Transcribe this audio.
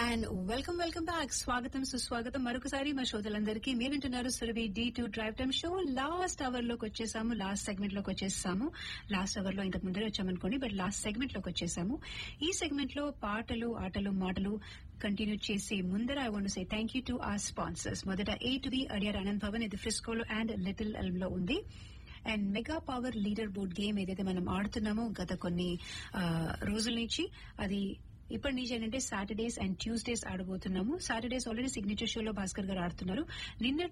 and welcome welcome back స్వాగతం సుస్వాగతం మరొకసారి మా శ్రోతలందరికీ మీరు వింటున్నారు Surabhi D two drive time show last hour లోకి వచ్చేసాము లాస్ట్ సెగ్మెంట్ లోకి వచ్చేసాము లాస్ట్ అవర్ లో ఇంతకు ముందరే వచ్చామనుకోండి బట్ లాస్ట్ సెగ్మెంట్ లోకి వచ్చేసాము ఈ సెగ్మెంట్ లో పాటలు ఆటలు మాటలు కంటిన్యూ చేసే ముందర I want say thank you to our sponsors మొదట A to B Adyar Anand Bhavan ఇది ఫ్రిస్కోలో అండ్ లిటిల్ ఎల్మ్ లో ఉంది and mega power leader board game ఏదైతే మనం ఆడుతున్నామో గత కొన్ని ఆ, రోజుల నుంచి అది ఇప్పటి నుంచి ఏంటంటే సాటర్డేస్ అండ్ ట్యూస్డేస్ ఆడబోతున్నాము సాటర్డేస్ ఆల్రెడీ సిగ్నేచర్ షోలో భాస్కర్ గారు ఆడుతున్నారు నిన్న